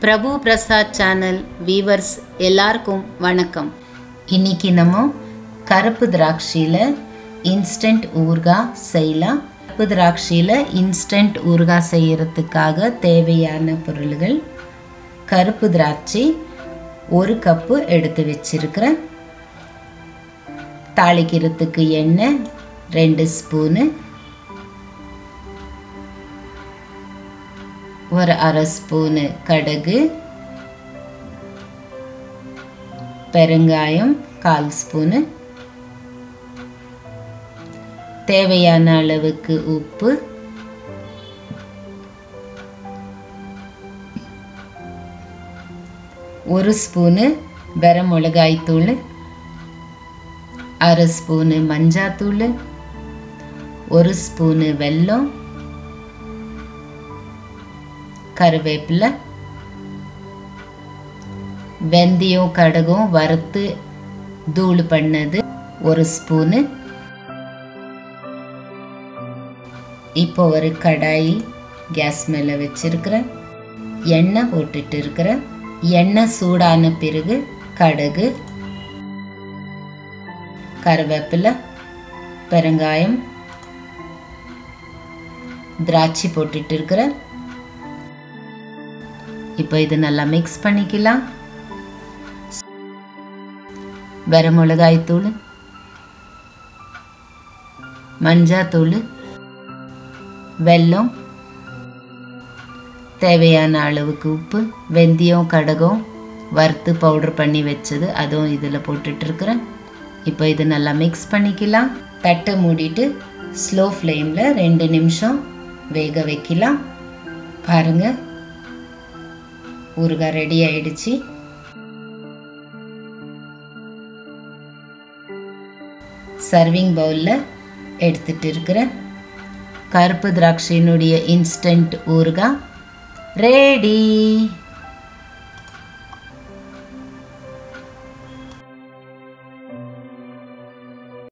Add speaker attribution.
Speaker 1: பிரபு Prasad channel viewers எல்லாருக்கும் வணக்கம் இன்னைக்கு நம்ம கருப்பு திராட்சையில் இன்ஸ்டன்ட் ஊறுகாய் செய்யலாம் கருப்பு திராட்சையில் இன்ஸ்டன்ட் ஊறுகாய் செய்யறதுக்காக தேவையான பொருள்கள் கருப்பு திராட்சை ஒரு கப்பு எடுத்து வச்சிருக்கிறேன் தாளிக்கிறதுக்கு எண்ணெய் ரெண்டு ஸ்பூனு ஒரு அரை ஸ்பூனு கடுகு பெருங்காயம் கால் ஸ்பூனு தேவையான அளவுக்கு உப்பு ஒரு ஸ்பூனு வெர மிளகாய் தூள் அரை ஸ்பூனு மஞ்சாத்தூள் ஒரு ஸ்பூனு வெல்லம் கருவேப்பிலை வெந்தயம் கடுகும் வறுத்து தூள் பண்ணது ஒரு ஸ்பூனு இப்போ ஒரு கடாய் கேஸ் மேலே வச்சிருக்கிறேன் எண்ணெய் போட்டுட்டு இருக்கிறேன் எண்ணெய் சூடான பிறகு கடுகு கருவேப்பிலை பெருங்காயம் திராட்சை போட்டுட்டு இருக்கிறேன் இப்போ இது நல்லா மிக்ஸ் பண்ணிக்கலாம் வெர மிளகாய் தூள் மஞ்சாத்தூள் வெல்லம் தேவையான அளவுக்கு உப்பு வெந்தயம் கடகம் வறுத்து பவுடர் பண்ணி வச்சது அதுவும் இதில் போட்டுட்ருக்குறேன் இப்போ இது நல்லா மிக்ஸ் பண்ணிக்கலாம் தட்டை மூடிட்டு ஸ்லோ ஃப்ளேமில் ரெண்டு நிமிஷம் வேக வைக்கலாம் பாருங்கள் ஊறுகாய் ரெடி ஆயிடுச்சு சர்விங் பவுலில் எடுத்துட்டு இருக்கிறேன் கருப்பு திராட்சையினுடைய இன்ஸ்டன்ட் ஊறுகாய் ரெடி